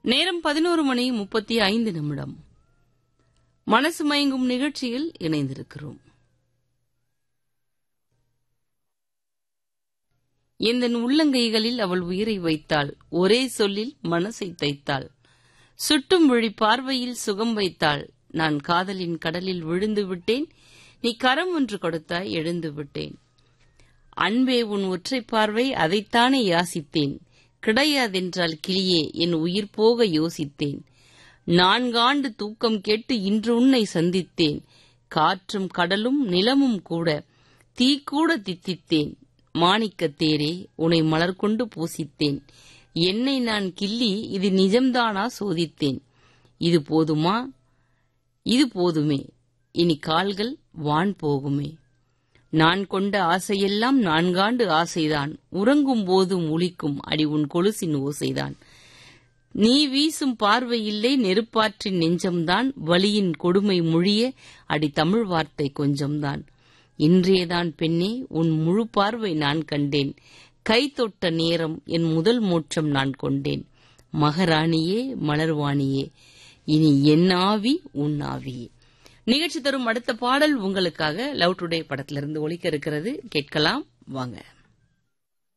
நேரம் பதினோரு மணி முப்பத்தி ஐந்து நிமிடம் மனசு மயங்கும் நிகழ்ச்சியில் இணைந்திருக்கிறோம் எந்தன் உள்ளங்கைகளில் அவள் உயிரை வைத்தாள் ஒரே சொல்லில் மனசை தைத்தாள் சுட்டும் விழி பார்வையில் சுகம் வைத்தாள் நான் காதலின் கடலில் விழுந்து விட்டேன் நீ கரம் ஒன்று கொடுத்தாய் எழுந்து விட்டேன் அன்பே உன் ஒற்றை பார்வை அதைத்தானே யாசித்தேன் கிடையாதென்றால் கிளியே என் உயிர் போக யோசித்தேன் நான்காண்டு தூக்கம் கேட்டு இன்று உன்னை சந்தித்தேன் காற்றும் கடலும் நிலமும் கூட தீ கூட தித்தித்தேன் மாணிக்கத் தேரே உன்னை மலர் கொண்டு பூசித்தேன் என்னை நான் கிள்ளி இது நிஜம்தானா சோதித்தேன் இது போதுமா இது போதுமே இனி கால்கள் வான் போகுமே நான் கொண்ட ஆசையெல்லாம் நான்காண்டு ஆசைதான் உறங்கும் போதும் ஒலிக்கும் அடி உன் கொலுசின் ஓசைதான் நீ வீசும் பார்வையில்லை நெருப்பாற்றின் நெஞ்சம்தான் வலியின் கொடுமை மொழிய அடி தமிழ் வார்த்தை கொஞ்சம்தான் இன்றையதான் பெண்ணே உன் முழு பார்வை நான் கண்டேன் கை தொட்ட நேரம் என் முதல் மோட்சம் நான் கொண்டேன் மகராணியே மலர்வாணியே இனி என் ஆவி உன் ஆவியே நிகழ்ச்சி தரும் அடுத்த பாடல் உங்களுக்காக லவ் டுடே படத்திலிருந்து ஒலிக்க இருக்கிறது கேட்கலாம் வாங்க